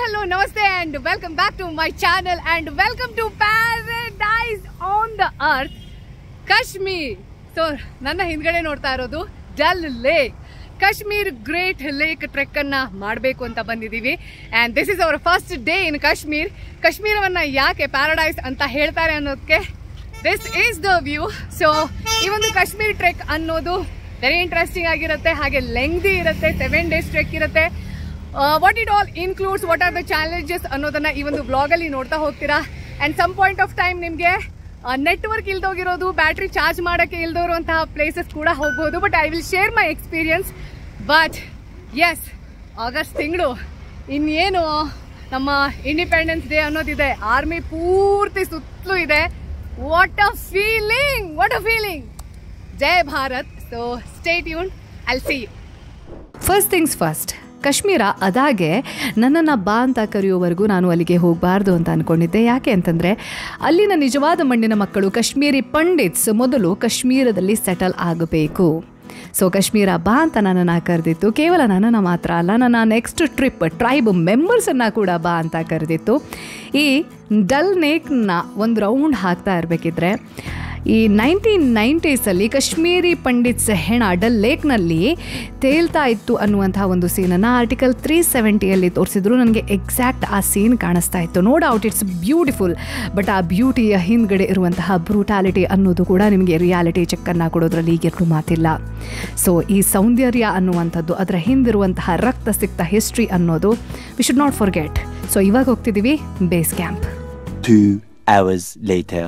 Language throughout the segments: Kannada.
hello, namaste, and welcome back to my channel, and welcome to Paradise on the Earth, Kashmir so ನನ್ನ ಹಿಂದ್ಗಡೆ ನೋಡ್ತಾ ಇರೋದು Dal lake Kashmir great lake trek ಅನ್ನ ಮಾಡಬೇಕು ಅಂತ ಬಂದಿದ್ದೀವಿ and this is our first day in Kashmir ಕಾಶ್ಮೀರವನ್ನ ಯಾಕೆ ಪ್ಯಾರಡೈಸ್ ಅಂತ ಹೇಳ್ತಾರೆ ಅನ್ನೋದಕ್ಕೆ this is the view so ಈ ಒಂದು ಕಾಶ್ಮೀರ್ ಟ್ರೆಕ್ ಅನ್ನೋದು ವೆರಿ ಇಂಟ್ರೆಸ್ಟಿಂಗ್ ಆಗಿರುತ್ತೆ ಹಾಗೆ ಲೆಂಗ್ದಿ ಇರುತ್ತೆ ಸೆವೆನ್ ಡೇಸ್ ಟ್ರೆಕ್ ಇರುತ್ತೆ what it all includes what are the challenges ಅನ್ನೋದನ್ನ ಈ ಒಂದು ಬ್ಲಾಗ್ ಅಲ್ಲಿ ನೋಡ್ತಾ ಹೋಗ್ತೀರಾ and some point of time ನಿಮಗೆ ನೆಟ್ವರ್ಕ್ ಇಲ್ದೋಗಿರೋದು ಬ್ಯಾಟ್ರಿ ಚಾರ್ಜ್ ಮಾಡಕ್ಕೆ ಇಲ್ದೋರುವಂತಹ ಪ್ಲೇಸಸ್ ಕೂಡ ಹೋಗ್ಬೋದು but I will share my experience but as August ತಿಂಗಳು ಇನ್ನೇನು ನಮ್ಮ ಇಂಡಿಪೆಂಡೆನ್ಸ್ ಡೇ ಅನ್ನೋದಿದೆ ಆರ್ಮಿ ಪೂರ್ತಿ ಸುತ್ತಲೂ ಇದೆ what a feeling what a feeling ಜೈ ಭಾರತ್ ಸೊ ಸ್ಟೇಟ್ ಯೂನ್ I'll see you first things first Kashmir ಅದಾಗೆ ನನ್ನನ್ನು ಬಾ ಅಂತ ಕರೆಯೋವರೆಗೂ ನಾನು ಅಲ್ಲಿಗೆ ಹೋಗಬಾರ್ದು ಅಂತ ಅಂದ್ಕೊಂಡಿದ್ದೆ ಯಾಕೆ ಅಂತಂದರೆ ಅಲ್ಲಿನ ನಿಜವಾದ ಮಣ್ಣಿನ ಮಕ್ಕಳು ಕಾಶ್ಮೀರಿ ಪಂಡಿತ್ಸ್ ಮೊದಲು ಕಾಶ್ಮೀರದಲ್ಲಿ ಸೆಟಲ್ ಆಗಬೇಕು ಸೊ ಕಾಶ್ಮೀರ ಬಾ ಅಂತ ನನ್ನನ್ನು ಕರೆದಿತ್ತು ಕೇವಲ ನನ್ನನ್ನು ಮಾತ್ರ ಅಲ್ಲ ನನ್ನ ನೆಕ್ಸ್ಟ್ ಟ್ರಿಪ್ ಟ್ರೈಬ್ ಮೆಂಬರ್ಸನ್ನು ಕೂಡ ಬಾ ಅಂತ ಕರೆದಿತ್ತು ಈ ಡಲ್ ನೇಕ್ನ ಒಂದು ರೌಂಡ್ ಹಾಕ್ತಾ ಇರಬೇಕಿದ್ರೆ ಈ ನೈನ್ಟೀನ್ ನೈಂಟೀಸಲ್ಲಿ ಕಾಶ್ಮೀರಿ ಪಂಡಿತ್ಸ್ ಹೆಣ ಡಲ್ ಲೇಕ್ನಲ್ಲಿ ತೇಲ್ತಾ ಇತ್ತು ಅನ್ನುವಂತಹ ಒಂದು ಸೀನನ್ನು ಆರ್ಟಿಕಲ್ ತ್ರೀ ಸೆವೆಂಟಿಯಲ್ಲಿ ತೋರಿಸಿದ್ರು ನನಗೆ ಎಕ್ಸಾಕ್ಟ್ ಆ ಸೀನ್ ಕಾಣಿಸ್ತಾ ಇತ್ತು no doubt it's beautiful but ಆ ಬ್ಯೂಟಿಯ ಹಿಂದ್ಗಡೆ ಇರುವಂತಹ ಬ್ರೂಟಾಲಿಟಿ ಅನ್ನೋದು ಕೂಡ ನಿಮಗೆ ರಿಯಾಲಿಟಿ ಚೆಕ್ಕನ್ನು ಕೊಡೋದ್ರಲ್ಲಿ ಈಗೆರಡು ಮಾತಿಲ್ಲ ಸೊ ಈ ಸೌಂದರ್ಯ ಅನ್ನುವಂಥದ್ದು ಅದರ ಹಿಂದಿರುವಂತಹ ರಕ್ತ ಸಿಕ್ತ ಹಿಸ್ಟ್ರಿ ಅನ್ನೋದು we should not forget so ಇವಾಗ ಹೋಗ್ತಿದ್ದೀವಿ base camp Two hours later.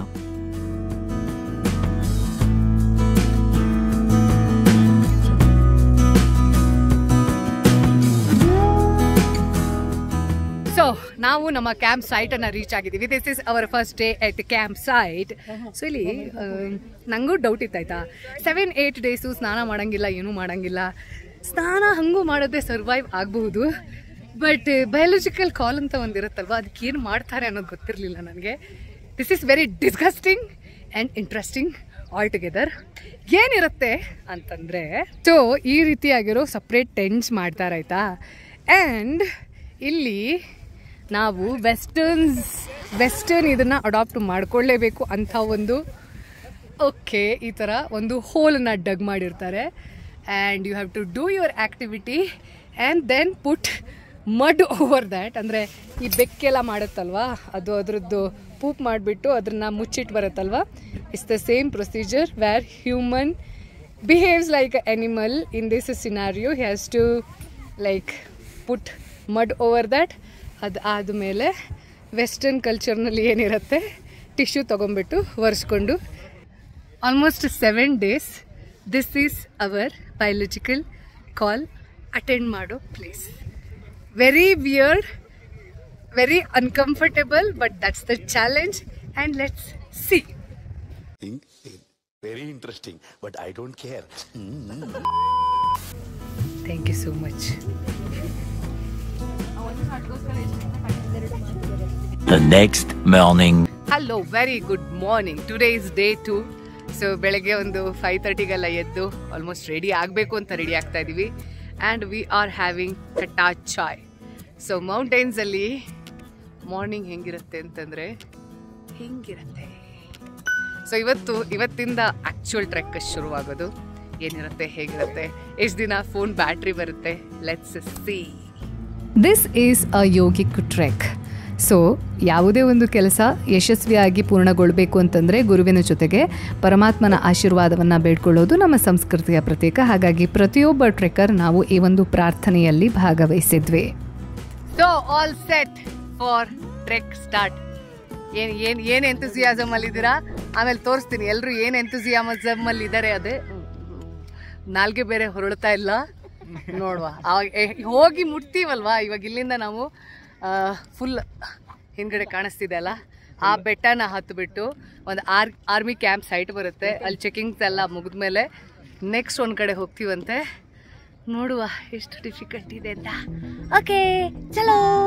So ನಾವು ನಮ್ಮ ಕ್ಯಾಂಪ್ ಸೈಟ್ ಅನ್ನ ರೀಚ್ ಆಗಿದ್ದೀವಿ this is our first day at camp site so ಇಲ್ಲಿ ಆ, ನಂಗೂ ಡೌಟ್ ಇತ್ತಾಯ್ತಾ ಸೆವೆನ್ ಏಟ್ ಡೇಸು ಸ್ನಾನ ಮಾಡಂಗಿಲ್ಲ ಏನೂ ಮಾಡಂಗಿಲ್ಲ ಸ್ನಾನ ಹಂಗೂ ಮಾಡದೆ ಸರ್ವೈವ್ ಆಗಬಹುದು ಬಟ್ ಬಯಾಲಜಿಕಲ್ ಕಾಲ್ ಅಂತ ಒಂದಿರುತ್ತಲ್ವ ಅದಕ್ಕೆ ಏನು ಮಾಡ್ತಾರೆ ಅನ್ನೋದು ಗೊತ್ತಿರಲಿಲ್ಲ ನನಗೆ this is very disgusting and interesting all together ಏನಿರುತ್ತೆ ಅಂತಂದರೆ ಸೊ ಈ ರೀತಿಯಾಗಿರೋ ಸಪ್ರೇಟ್ ಟೆಂಟ್ಸ್ ಮಾಡ್ತಾರಾಯ್ತಾ ಆ್ಯಂಡ್ ಇಲ್ಲಿ ನಾವು ವೆಸ್ಟರ್ನ್ಸ್ ವೆಸ್ಟರ್ನ್ ಇದನ್ನು ಅಡಾಪ್ಟ್ ಮಾಡ್ಕೊಳ್ಳೇಬೇಕು ಅಂಥ ಒಂದು ಓಕೆ ಈ ಥರ ಒಂದು ಹೋಲನ್ನ ಡಗ್ ಮಾಡಿರ್ತಾರೆ and you have to do your activity and then put mud over that ಅಂದರೆ ಈ ಬೆಕ್ಕೆಲ್ಲ ಮಾಡುತ್ತಲ್ವಾ ಅದು ಅದರದ್ದು ಪೂಪ್ ಮಾಡಿಬಿಟ್ಟು ಅದನ್ನ ಮುಚ್ಚಿಟ್ಟು ಬರುತ್ತಲ್ವ it's the same procedure where human behaves like animal in this scenario has to like put mud over that ಅದು ಆದಮೇಲೆ ವೆಸ್ಟರ್ನ್ ಕಲ್ಚರ್ನಲ್ಲಿ ಏನಿರುತ್ತೆ ಟಿಶ್ಯೂ ತೊಗೊಂಬಿಟ್ಟು ಒರೆಸ್ಕೊಂಡು almost seven days this is our biological call attend ಮಾಡೋ place very weird very uncomfortable but that's the challenge and let's see Think it very interesting, but I don't care. Thank you so much The next morning. Hello very good morning today is day two so ಬೆಳಗ್ಗೆ ಒಂದು ಫೈವ್ ತರ್ಟಿಗೆಲ್ಲ ಎದ್ದು ಆಲ್ಮೋಸ್ಟ್ ರೆಡಿ ಆಗಬೇಕು ಅಂತ ರೆಡಿ ಆಗ್ತಾ ಇದ್ದೀವಿ ಆ್ಯಂಡ್ ವಿ ಆರ್ ಹ್ಯಾವಿಂಗ್ ಕಟಾ ಚಾಯ್ ಸೊ ಮೌಂಟೇನ್ಸಲ್ಲಿ ಮಾರ್ನಿಂಗ್ ಹೆಂಗಿರುತ್ತೆ ಅಂತಂದರೆ ಹಿಂಗಿರುತ್ತೆ ಸೊ ಇವತ್ತು ಇವತ್ತಿಂದ ಆ್ಯಕ್ಚುಯಲ್ ಟ್ರೆಕ್ ಶುರುವಾಗೋದು ಏನಿರುತ್ತೆ ಹೇಗಿರುತ್ತೆ ಎಷ್ಟು ದಿನ ಫೋನ್ ಬ್ಯಾಟ್ರಿ ಬರುತ್ತೆ let's see this is a yogic trek so ಯಾವುದೇ ಒಂದು ಕೆಲಸ ಯಶಸ್ವಿಯಾಗಿ ಪೂರ್ಣಗೊಳ್ಳಬೇಕು ಅಂತಂದರೆ ಗುರುವಿನ ಜೊತೆಗೆ ಪರಮಾತ್ಮನ ಆಶೀರ್ವಾದವನ್ನು ಬೇಡ್ಕೊಳ್ಳೋದು ನಮ್ಮ ಸಂಸ್ಕೃತಿಯ ಪ್ರತೀಕ ಹಾಗಾಗಿ ಪ್ರತಿಯೊಬ್ಬ ಟ್ರೆಕ್ಕರ್ ನಾವು ಈ ಒಂದು ಪ್ರಾರ್ಥನೆಯಲ್ಲಿ ಭಾಗವಹಿಸಿದ್ವಿ so all set for trek start ಏನ್ ಏನ್ ಏನ್ ಎಂತುಸಿಯಾಸಮ್ ಅಲ್ಲಿ ಇದ್ದೀರಾ ಆಮೇಲೆ ತೋರಿಸ್ತೀನಿ ಎಲ್ಲರೂ ಏನ್ ಎಂತುಸಿಯಾಸಮ್ ಅಲ್ಲಿ ಇದ್ದಾರೆ ಅದೇ ನಾಲ್ಗೆ ಬೇರೆ ಹೊರಡ್ತಾ ಇಲ್ಲ ನೋಡುವ ಅವಾಗ ಏ- ಹೋಗಿ ಮುಟ್ತೀವಲ್ವಾ ಇವಾಗ ಇಲ್ಲಿಂದ ನಾವು ಫುಲ್ ಹಿಂದ್ಗಡೆ ಕಾಣಿಸ್ತಿದೆ ಅಲ್ಲ ಆ ಬೆಟ್ಟನ ಹತ್ಬಿಟ್ಟು ಒಂದು ಆರ್ ಆರ್ಮಿ ಕ್ಯಾಂಪ್ ಸೈಟ್ ಬರುತ್ತೆ ಅಲ್ಲಿ ಚೆಕಿಂಗ್ಸ್ ಎಲ್ಲ ಮುಗಿದ್ಮೇಲೆ ನೆಕ್ಸ್ಟ್ ಒಂದು ಕಡೆ ಹೋಗ್ತೀವಂತೆ ನೋಡುವ ಎಷ್ಟು ಡಿಫಿಕಲ್ಟ್ ಇದೆ ಅಂತ ಓಕೆ ಚಲೋ ಟ್ರೆಕ್ಕಿಂಗ್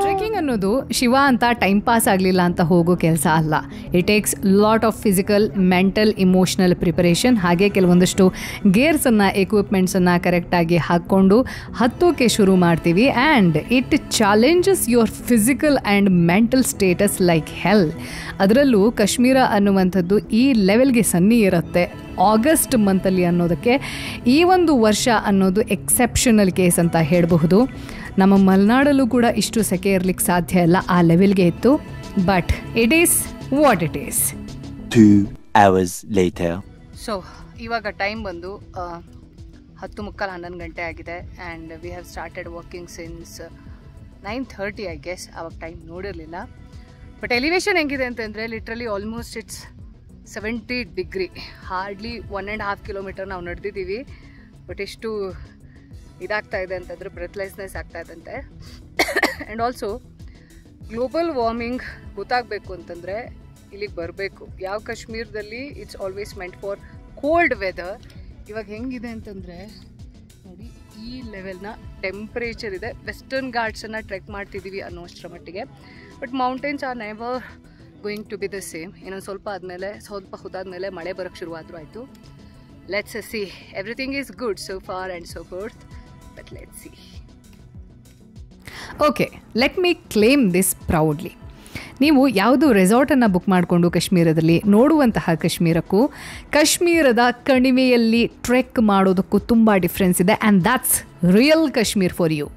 ಅನ್ನೋದು ಶಿವ ಅಂತ ಟೈಮ್ ಪಾಸ್ ಆಗಲಿಲ್ಲ ಅಂತ ಹೋಗೋ ಕೆಲಸ ಅಲ್ಲ it takes lot of physical mental emotional preparation ಹಾಗೆ ಕೆಲವೊಂದಷ್ಟು ಗೇರ್ಸನ್ನು ಎಕ್ವಿಪ್ಮೆಂಟ್ಸನ್ನು ಕರೆಕ್ಟಾಗಿ ಹಾಕ್ಕೊಂಡು ಹತ್ತೋಕೆ ಶುರು ಮಾಡ್ತೀವಿ and it challenges your physical and mental status like hell ಅದರಲ್ಲೂ ಕಾಶ್ಮೀರ ಅನ್ನುವಂಥದ್ದು ಈ ಲೆವೆಲ್ಗೆ ಸನ್ನಿ ಇರುತ್ತೆ ಆಗಸ್ಟ್ ಮಂತಲ್ಲಿ ಅನ್ನೋದಕ್ಕೆ ಈ ಒಂದು ವರ್ಷ ಅನ್ನೋದು ಎಕ್ಸೆಪ್ಷನಲ್ ಕೇಸ್ ಅಂತ ಹೇಳಬಹುದು ನಮ್ಮ ಮಲೆನಾಡಲ್ಲೂ ಕೂಡ ಇಷ್ಟು ಸೆಕೆ ಇರಲಿಕ್ಕೆ ಸಾಧ್ಯ ಇಲ್ಲ ಆ ಲೆವೆಲ್ಗೆ ಇತ್ತು but it is what it is Two hours later. So ಇವಾಗ ಟೈಮ್ ಬಂದು ಆ, ಹತ್ತು ಮುಕ್ಕಾಲು ಹನ್ನೊಂದು ಗಂಟೆ ಆಗಿದೆ and we have started working since nine thirty I guess ಅವಾಗ ಟೈಮ್ ನೋಡಿರಲಿಲ್ಲ ಬಟ್ ಎಲಿವೇಶನ್ ಹೆಂಗಿದೆ ಅಂತಂದರೆ literally almost it's seventy degree hardly one and half kilometer ನಾವು ನಡೆದಿದ್ದೀವಿ ಬಟ್ ಎಷ್ಟು ಇದಾಗ್ತಾ ಇದೆ ಅಂತಂದರೆ ಬ್ರೆತ್ಲೆಸ್ನೆಸ್ ಆಗ್ತಾ ಇದಂತೆ ಆ್ಯಂಡ್ ಆಲ್ಸೋ ಗ್ಲೋಬಲ್ ವಾರ್ಮಿಂಗ್ ಗೊತ್ತಾಗಬೇಕು ಅಂತಂದರೆ ಇಲ್ಲಿಗೆ ಬರಬೇಕು ಯಾವ ಕಾಶ್ಮೀರದಲ್ಲಿ it's always meant for cold weather ಇವಾಗ ಹೆಂಗಿದೆ ಅಂತಂದರೆ ನೋಡಿ ಈ ಲೆವೆಲ್ನ ಟೆಂಪ್ರೇಚರ್ ಇದೆ ವೆಸ್ಟರ್ನ್ ಘಾಟ್ಸನ್ನು ಟ್ರೆಕ್ ಮಾಡ್ತಿದ್ದೀವಿ ಅನ್ನೋಷ್ಟರ ಮಟ್ಟಿಗೆ but mountains are never going to be the same ಇನ್ನೊಂದು ಸ್ವಲ್ಪ ಆದಮೇಲೆ ಸ್ವಲ್ಪ ಹೊತ್ತಾದ್ಮೇಲೆ ಮಳೆ ಬರೋಕ್ಕೆ ಶುರುವಾದರೂ ಆಯಿತು let's see everything is good so far and so forth but let's see okay let me claim this proudly ನೀವು ಯಾವುದು ರೆಸಾರ್ಟನ್ನು ಬುಕ್ ಮಾಡಿಕೊಂಡು ಕಾಶ್ಮೀರದಲ್ಲಿ ನೋಡುವಂತಹ ಕಾಶ್ಮೀರಕ್ಕೂ ಕಾಶ್ಮೀರದ ಕಣಿವೆಯಲ್ಲಿ ಟ್ರೆಕ್ ಮಾಡೋದಕ್ಕೂ ತುಂಬ ಡಿಫ್ರೆನ್ಸ್ ಇದೆ and that's real Kashmir for you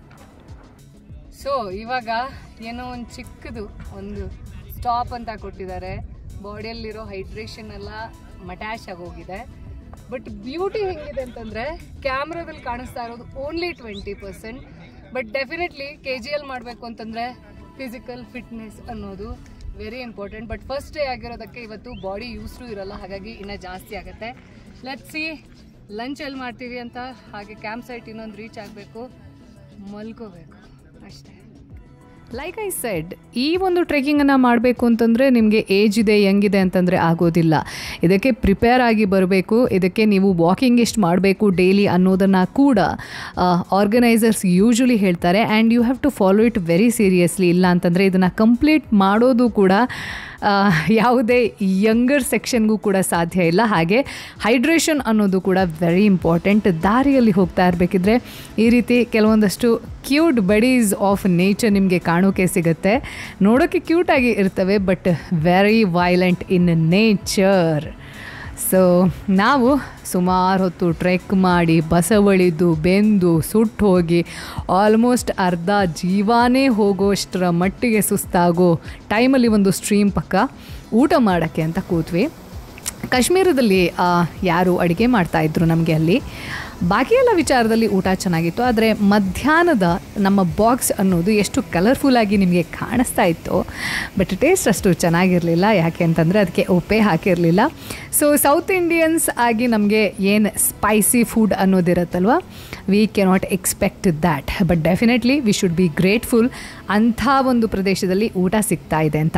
so ಇವಾಗ ಏನೋ ಒಂದು ಚಿಕ್ಕದು ಒಂದು ಸ್ಟಾಪ್ ಅಂತ ಕೊಟ್ಟಿದ್ದಾರೆ ಬಾಡಿಯಲ್ಲಿರೋ ಹೈಡ್ರೇಷನ್ ಎಲ್ಲ ಮಟ್ಯಾಶ್ ಆಗೋಗಿದೆ ಬಟ್ ಬ್ಯೂಟಿ ಹೆಂಗಿದೆ ಅಂತಂದರೆ ಕ್ಯಾಮ್ರಾದಲ್ಲಿ ಕಾಣಿಸ್ತಾ ಇರೋದು only twenty percent but definitely K G L ಮಾಡಬೇಕು ಅಂತಂದರೆ ಫಿಸಿಕಲ್ ಫಿಟ್ನೆಸ್ ಅನ್ನೋದು very important but first day ಆಗಿರೋದಕ್ಕೆ ಇವತ್ತು ಬಾಡಿ ಯೂಸ್ಟು ಇರಲ್ಲ ಹಾಗಾಗಿ ಇನ್ನೂ ಜಾಸ್ತಿ ಆಗುತ್ತೆ ಲೆಟ್ ಸಿ ಲಂಚ್ ಎಲ್ಲಿ ಮಾಡ್ತೀವಿ ಅಂತ ಹಾಗೆ ಕ್ಯಾಂಪ್ ಸೈಟ್ ಇನ್ನೊಂದು ರೀಚ್ ಆಗಬೇಕು ಮಲ್ಕೋಬೇಕು ಅಷ್ಟೇ ಲೈಕ್ ಐ ಸೆಡ್ ಈ ಒಂದು ಟ್ರೆಕ್ಕಿಂಗನ್ನು ಮಾಡಬೇಕು ಅಂತಂದರೆ ನಿಮಗೆ ಏಜ್ ಇದೆ ಹೆಂಗಿದೆ ಅಂತಂದರೆ ಆಗೋದಿಲ್ಲ ಇದಕ್ಕೆ ಪ್ರಿಪೇರ್ ಆಗಿ ಬರಬೇಕು ಇದಕ್ಕೆ ನೀವು ವಾಕಿಂಗ್ ಎಷ್ಟು ಮಾಡಬೇಕು ಡೈಲಿ ಅನ್ನೋದನ್ನು ಕೂಡ ಆರ್ಗನೈಸರ್ಸ್ ಯೂಶ್ವಲಿ ಹೇಳ್ತಾರೆ and you have to follow it very seriously ಇಲ್ಲ ಅಂತಂದರೆ ಇದನ್ನು ಕಂಪ್ಲೀಟ್ ಮಾಡೋದು ಕೂಡ ಆ, ಯಾವುದೇ ಯಂಗರ್ ಸೆಕ್ಷನ್ಗೂ ಕೂಡ ಸಾಧ್ಯ ಇಲ್ಲ ಹಾಗೆ ಹೈಡ್ರೇಷನ್ ಅನ್ನೋದು ಕೂಡ ವೆರಿ ಇಂಪಾರ್ಟೆಂಟ್ ದಾರಿಯಲ್ಲಿ ಹೋಗ್ತಾ ಇರಬೇಕಿದ್ರೆ ಈ ರೀತಿ ಕೆಲವೊಂದಷ್ಟು ಕ್ಯೂಟ್ ಬಡೀಸ್ ಆಫ್ ನೇಚರ್ ನಿಮಗೆ ಕಾಣೋಕೆ ಸಿಗುತ್ತೆ ನೋಡೋಕ್ಕೆ ಕ್ಯೂಟಾಗಿ ಇರ್ತವೆ but very violent in nature so ನಾವು ಸುಮಾರು ಹೊತ್ತು ಟ್ರೆಕ್ ಮಾಡಿ ಬಸವಳಿದು ಬೆಂದು ಸುಟ್ಟು ಹೋಗಿ ಆಲ್ಮೋಸ್ಟ್ ಅರ್ಧ ಜೀವಾನೇ ಹೋಗೋಷ್ಟರ ಮಟ್ಟಿಗೆ ಸುಸ್ತಾಗೋ ಟೈಮಲ್ಲಿ ಒಂದು ಸ್ಟ್ರೀಮ್ ಪಕ್ಕ ಊಟ ಮಾಡೋಕ್ಕೆ ಅಂತ ಕೂತ್ವಿ ಕಾಶ್ಮೀರದಲ್ಲಿ ಆ, ಯಾರು ಅಡುಗೆ ಮಾಡ್ತಾಯಿದ್ರು ನಮಗೆ ಅಲ್ಲಿ ಬಾಕಿ ಎಲ್ಲ ವಿಚಾರದಲ್ಲಿ ಊಟ ಚೆನ್ನಾಗಿತ್ತು ಆದರೆ ಮಧ್ಯಾಹ್ನದ ನಮ್ಮ ಬಾಕ್ಸ್ ಅನ್ನೋದು ಎಷ್ಟು ಕಲರ್ಫುಲ್ಲಾಗಿ ನಿಮಗೆ ಕಾಣಿಸ್ತಾ ಇತ್ತು ಬಟ್ ಟೇಸ್ಟ್ ಅಷ್ಟು ಚೆನ್ನಾಗಿರಲಿಲ್ಲ ಯಾಕೆ ಅಂತಂದರೆ ಅದಕ್ಕೆ ಉಪ್ಪೇ ಹಾಕಿರಲಿಲ್ಲ ಸೊ ಸೌತ್ ಇಂಡಿಯನ್ಸ್ ಆಗಿ ನಮಗೆ ಏನು ಸ್ಪೈಸಿ ಫುಡ್ ಅನ್ನೋದಿರುತ್ತಲ್ವ we cannot expect that but definitely we should be grateful ಅಂಥ ಒಂದು ಪ್ರದೇಶದಲ್ಲಿ ಊಟ ಸಿಗ್ತಾ ಇದೆ ಅಂತ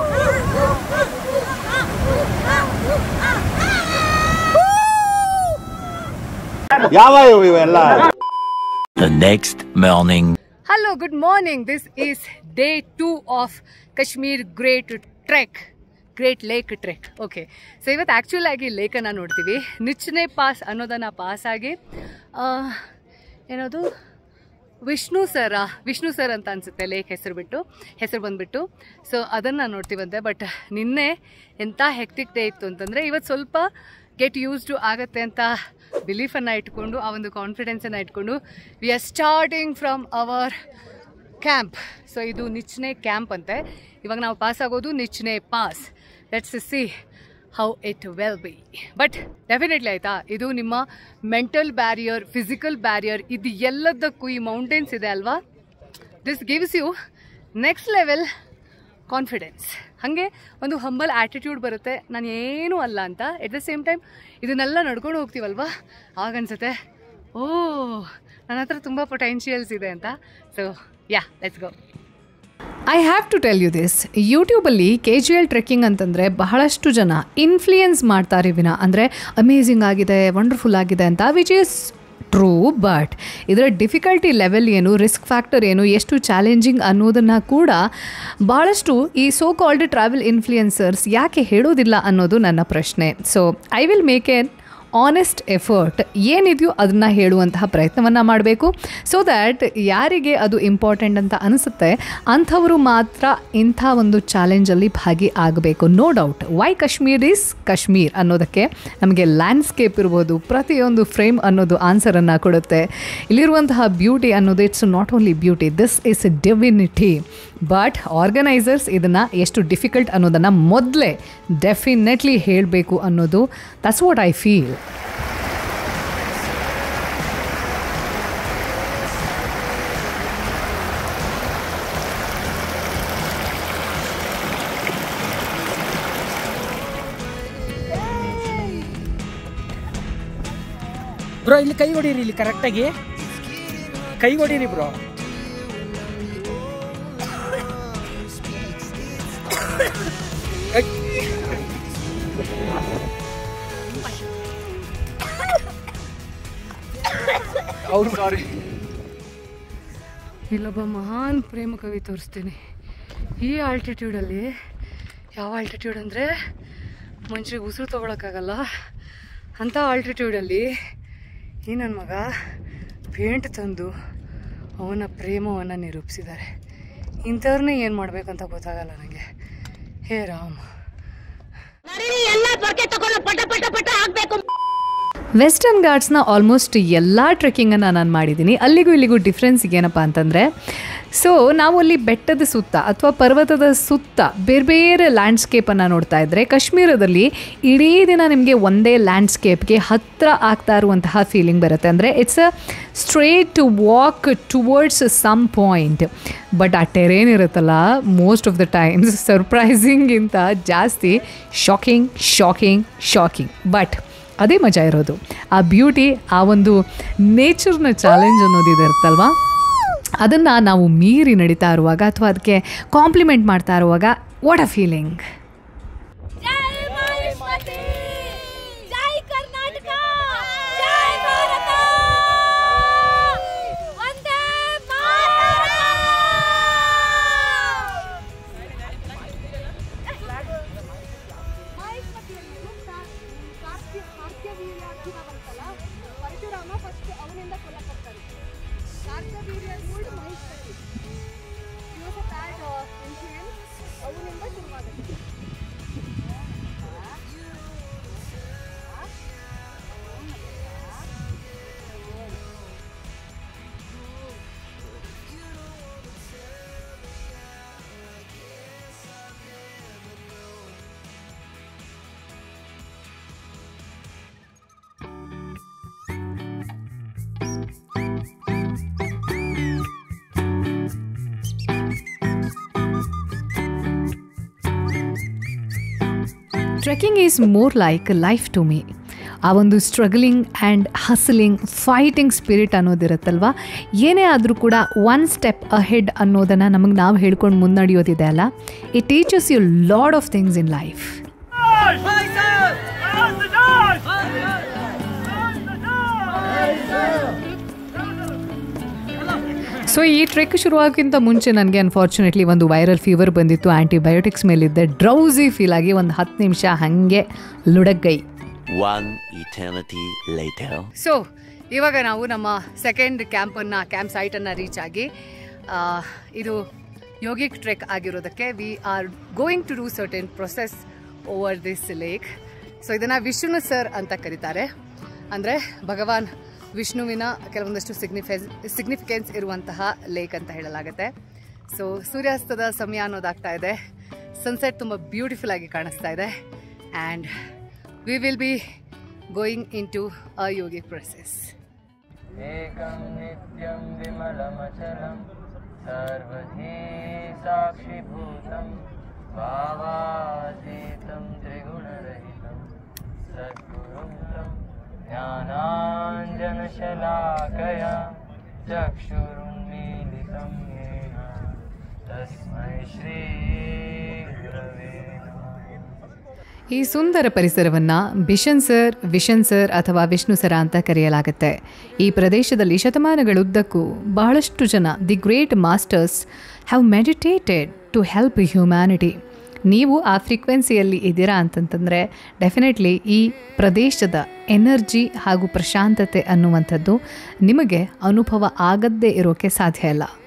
ಯಾವ ಇವೆಲ್ಲ The next morning. Hello good morning this is day two of Kashmir great trek great lake trek okay so ಇವತ್ತು ಆ್ಯಕ್ಚುಲ್ ಆಗಿ ಲೇಕನ್ನು ನೋಡ್ತೀವಿ ನಿಚ್ಚನೆ ಪಾಸ್ ಅನ್ನೋದನ್ನು ಪಾಸ್ ಆಗಿ ಆ, ಏನದು ವಿಷ್ಣು ಸರ ವಿಷ್ಣು ಸರ್ ಅಂತ ಅನಿಸುತ್ತೆ ಲೇಕ್ ಹೆಸರು ಬಿಟ್ಟು ಹೆಸರು ಬಂದುಬಿಟ್ಟು ಸೊ ಅದನ್ನು ನೋಡ್ತೀವಂತೆ ಬಟ್ ನಿನ್ನೆ ಎಂಥ ಹೆಕ್ಟಿಕ್ ಡೇ ಇತ್ತು ಅಂತಂದರೆ ಇವತ್ತು ಸ್ವಲ್ಪ ಗೆಟ್ ಯೂಸ್ಡು ಆಗತ್ತೆ ಅಂತ ಬಿಲೀಫನ್ನು ಇಟ್ಕೊಂಡು ಆ ಒಂದು ಕಾನ್ಫಿಡೆನ್ಸನ್ನು ಇಟ್ಕೊಂಡು we are starting from our camp so ಇದು ನಿಚ್ನೆ ಕ್ಯಾಂಪ್ ಅಂತೆ ಇವಾಗ ನಾವು ಪಾಸ್ ಆಗೋದು Nichnai pass let's see how it will be but definitely ಆಯಿತಾ ಇದು ನಿಮ್ಮ ಮೆಂಟಲ್ ಬ್ಯಾರಿಯರ್ ಫಿಸಿಕಲ್ ಬ್ಯಾರಿಯರ್ ಇದು ಎಲ್ಲದಕ್ಕೂ ಈ ಮೌಂಟೇನ್ಸ್ ಇದೆ ಅಲ್ವಾ this gives you next level confidence ಹಾಗೆ ಒಂದು ಹಂಬಲ್ ಆ್ಯಟಿಟ್ಯೂಡ್ ಬರುತ್ತೆ ನಾನು ಏನೂ ಅಲ್ಲ ಅಂತ ಎಟ್ ದ ಸೇಮ್ ಟೈಮ್ ಇದನ್ನೆಲ್ಲ ನಡ್ಕೊಂಡು ಹೋಗ್ತೀವಲ್ವಾ ಆಗನ್ಸುತ್ತೆ ಓ ನನ್ನ ಹತ್ರ ತುಂಬ ಪೊಟೆನ್ಷಿಯಲ್ಸ್ ಇದೆ ಅಂತ so ya let's go I have to tell you this ಯೂಟ್ಯೂಬಲ್ಲಿ ಕೆ ಜಿ ಎಲ್ ಟ್ರೆಕ್ಕಿಂಗ್ ಅಂತಂದರೆ ಬಹಳಷ್ಟು ಜನ ಇನ್ಫ್ಲೂಯೆನ್ಸ್ ಮಾಡ್ತಾರೆ ವಿನ ಅಂದರೆ ಅಮೇಝಿಂಗ್ ಆಗಿದೆ ವಂಡರ್ಫುಲ್ ಆಗಿದೆ ಅಂತ ವಿಚ್ ಈಸ್ ಟ್ರೂ ಬಟ್ ಇದರ ಡಿಫಿಕಲ್ಟಿ ಲೆವೆಲ್ ಏನು ರಿಸ್ಕ್ ಫ್ಯಾಕ್ಟರ್ ಏನು ಎಷ್ಟು ಚಾಲೆಂಜಿಂಗ್ ಅನ್ನೋದನ್ನು ಕೂಡ ಭಾಳಷ್ಟು ಈ ಸೋ ಕಾಲ್ಡ್ ಟ್ರಾವೆಲ್ ಇನ್ಫ್ಲೂಯೆನ್ಸರ್ಸ್ ಯಾಕೆ ಹೇಳೋದಿಲ್ಲ ಅನ್ನೋದು ನನ್ನ ಪ್ರಶ್ನೆ so I will make an honest effort ಏನಿದೆಯೋ ಅದನ್ನು ಹೇಳುವಂತಹ ಪ್ರಯತ್ನವನ್ನು ಮಾಡಬೇಕು ಸೊ ದ್ಯಾಟ್ ಯಾರಿಗೆ ಅದು ಇಂಪಾರ್ಟೆಂಟ್ ಅಂತ ಅನಿಸುತ್ತೆ ಅಂಥವರು ಮಾತ್ರ ಇಂಥ ಒಂದು ಚಾಲೆಂಜಲ್ಲಿ ಭಾಗಿ ಆಗಬೇಕು no doubt why Kashmir is Kashmir ಅನ್ನೋದಕ್ಕೆ ನಮಗೆ ಲ್ಯಾಂಡ್ಸ್ಕೇಪ್ ಇರ್ಬೋದು ಪ್ರತಿಯೊಂದು ಫ್ರೇಮ್ ಅನ್ನೋದು ಆನ್ಸರನ್ನು ಕೊಡುತ್ತೆ ಇಲ್ಲಿರುವಂತಹ ಬ್ಯೂಟಿ ಅನ್ನೋದು it's not only beauty this is divinity but organisers ಇದನ್ನು ಎಷ್ಟು ಡಿಫಿಕಲ್ಟ್ ಅನ್ನೋದನ್ನು ಮೊದಲೇ ಡೆಫಿನೆಟ್ಲಿ ಹೇಳಬೇಕು ಅನ್ನೋದು that's what I feel bro ಇಲ್ಲಿ ಕೈ ಹೊಡೀರಿ ಇಲ್ಲಿ ಕರೆಕ್ಟಾಗಿ ಕೈ ಹೊಡೀರಿ ಬ್ರೋ ಅವ್ರು ಸಾರಿ ಇಲ್ಲೊಬ್ಬ ಮಹಾನ್ ಪ್ರೇಮ ಕವಿ ತೋರಿಸ್ತೀನಿ ಈ ಆಲ್ಟಿಟ್ಯೂಡಲ್ಲಿ ಯಾವ ಆಲ್ಟಿಟ್ಯೂಡ್ ಅಂದರೆ ಮನುಷ್ಯರಿಗೆ ಉಸಿರು ತೊಗೊಳಕ್ಕಾಗಲ್ಲ ಅಂಥ ಆಲ್ಟಿಟ್ಯೂಡಲ್ಲಿ ಈ ನನ್ನ ಮಗ ಪೇಂಟ್ ತಂದು ಅವನ ಪ್ರೇಮವನ್ನು ನಿರೂಪಿಸಿದ್ದಾರೆ ಇಂಥವ್ರನ್ನೇ ಏನು ಮಾಡಬೇಕಂತ ಗೊತ್ತಾಗಲ್ಲ ನನಗೆ ಹೇ ರಾಮ್ ವೆಸ್ಟರ್ನ್ ಘಾಟ್ಸ್ನ ಆಲ್ಮೋಸ್ಟ್ ಎಲ್ಲ ಟ್ರೆಕ್ಕಿಂಗನ್ನು ನಾನು ಮಾಡಿದ್ದೀನಿ ಅಲ್ಲಿಗೂ ಇಲ್ಲಿಗೂ ಡಿಫ್ರೆನ್ಸ್ ಏನಪ್ಪ ಅಂತಂದರೆ ಸೊ ನಾವು ಅಲ್ಲಿ ಬೆಟ್ಟದ ಸುತ್ತ ಅಥವಾ ಪರ್ವತದ ಸುತ್ತ ಬೇರೆ ಬೇರೆ ಲ್ಯಾಂಡ್ಸ್ಕೇಪನ್ನು ನೋಡ್ತಾ ಇದ್ದರೆ ಕಾಶ್ಮೀರದಲ್ಲಿ ಇಡೀ ದಿನ ನಿಮಗೆ ಒಂದೇ ಲ್ಯಾಂಡ್ಸ್ಕೇಪ್ಗೆ ಹತ್ತಿರ ಆಗ್ತಾ ಇರುವಂತಹ ಫೀಲಿಂಗ್ ಬರುತ್ತೆ ಅಂದರೆ it's a straight to walk towards some point but ಆ ಟೆರೇನ್ ಇರುತ್ತಲ್ಲ ಮೋಸ್ಟ್ ಆಫ್ ದ ಟೈಮ್ಸ್ ಸರ್ಪ್ರೈಸಿಂಗಿಂತ ಜಾಸ್ತಿ ಶಾಕಿಂಗ್ ಶಾಕಿಂಗ್ ಶಾಕಿಂಗ್ ಬಟ್ ಅದೇ ಮಜಾ ಇರೋದು ಆ ಬ್ಯೂಟಿ ಆ ಒಂದು ನೇಚರ್ನ ಚಾಲೆಂಜ್ ಅನ್ನೋದಿದೆ ಇರುತ್ತಲ್ವಾ ಅದನ್ನು ನಾವು ಮೀರಿ ನಡೀತಾ ಇರುವಾಗ ಅಥವಾ ಅದಕ್ಕೆ ಕಾಂಪ್ಲಿಮೆಂಟ್ ಮಾಡ್ತಾ ಇರುವಾಗ ವಾಟ್ ಅ ಫೀಲಿಂಗ್ ಜೈ ಮಹೇಶ್ವತಿ ಜೈ ಕರ್ನಾಟಕ ಜೈ ಭಾರತ ವಂದೇ ಪರಶುರಾಮ ಫಸ್ಟ್ ಅವನಿಂದ ಕೊಲ್ಲಕ್ಕಾಗ್ತಾರೆ ಕಾರ್ಕವೀರ್ಯ ನೋಡಿ ಮಹೇಶ್ವತಿ ಅವನಿಂದ ಶುರುವಾಗುತ್ತೆ trekking is more like life to me ಆ ಒಂದು struggling and hustling fighting spirit ಅನ್ನೋದಿರುತ್ತಲ್ವ ಏನೇ ಆದರೂ ಕೂಡ ಒನ್ ಸ್ಟೆಪ್ ಅಹೆಡ್ ಅನ್ನೋದನ್ನು ನಮಗೆ ನಾವು ಹೇಳ್ಕೊಂಡು ಮುನ್ನಡೆಯೋದಿದೆ ಅಲ್ಲ it teaches you lot of things in life so ಈ ಟ್ರೆಕ್ ಶುರುವಾಗೋಕ್ಕಿಂತ ಮುಂಚೆ ನನಗೆ ಅನ್ಫಾರ್ಚುನೇಟ್ಲಿ ಒಂದು ವೈರಲ್ ಫೀವರ್ ಬಂದಿತ್ತು ಆ್ಯಂಟಿಬಯೋಟಿಕ್ಸ್ ಮೇಲಿದ್ದೆ ಡ್ರೌಸಿ ಫೀಲ್ ಆಗಿ ಒಂದು ಹತ್ತು ನಿಮಿಷ ಹಾಗೆ ಲುಡಗೈ One eternity later. ಸೊ ಇವಾಗ ನಾವು ನಮ್ಮ ಸೆಕೆಂಡ್ ಕ್ಯಾಂಪನ್ನು ಕ್ಯಾಂಪ್ ಸೈಟನ್ನು ರೀಚ್ ಆಗಿ ಆ, ಇದು ಯೋಗಿಕ್ ಟ್ರೆಕ್ ಆಗಿರೋದಕ್ಕೆ we are going to do certain process over this lake so ಇದನ್ನು ವಿಷ್ಣು ಸರ್ ಅಂತ ಕರೀತಾರೆ ಅಂದರೆ ಭಗವಾನ್ ವಿಷ್ಣುವಿನ ಕೆಲವೊಂದಷ್ಟು ಸಿಗ್ನಿಫೆನ್ಸ್ ಸಿಗ್ನಿಫಿಕೆನ್ಸ್ ಇರುವಂತಹ ಲೇಕ್ ಅಂತ ಹೇಳಲಾಗುತ್ತೆ ಸೊ ಸೂರ್ಯಾಸ್ತದ ಸಮಯ ಅನ್ನೋದಾಗ್ತಾ ಇದೆ ಸನ್ಸೆಟ್ ತುಂಬ ಬ್ಯೂಟಿಫುಲ್ ಆಗಿ ಕಾಣಿಸ್ತಾ ಇದೆ and we will be going in to a yogic process एकं नित्यं विमलमचलं सर्वधी साक्षिभूतं भावातीतं त्रिगुणरहितं सद्गुरुं तं ज्ञानाञ्जनशलाकया चक्षुरुन्मीलितं येन तस्मै श्रीगुरवे नमः ಈ ಸುಂದರ ಪರಿಸರವನ್ನು ಬಿಷನ್ ಸರ್ ವಿಷನ್ ಸರ್ ಅಥವಾ ವಿಷ್ಣು ಸರ ಅಂತ ಕರೆಯಲಾಗುತ್ತೆ ಈ ಪ್ರದೇಶದಲ್ಲಿ ಶತಮಾನಗಳುದ್ದಕ್ಕೂ ಬಹಳಷ್ಟು ಜನ the great masters have meditated to help humanity ನೀವು ಆ ಫ್ರೀಕ್ವೆನ್ಸಿಯಲ್ಲಿ ಇದ್ದೀರಾ ಅಂತಂತಂದರೆ ಡೆಫಿನೆಟ್ಲಿ ಈ ಪ್ರದೇಶದ ಎನರ್ಜಿ ಹಾಗೂ ಪ್ರಶಾಂತತೆ ಅನ್ನುವಂಥದ್ದು ನಿಮಗೆ ಅನುಭವ ಆಗದ್ದೇ ಇರೋಕ್ಕೆ ಸಾಧ್ಯ ಇಲ್ಲ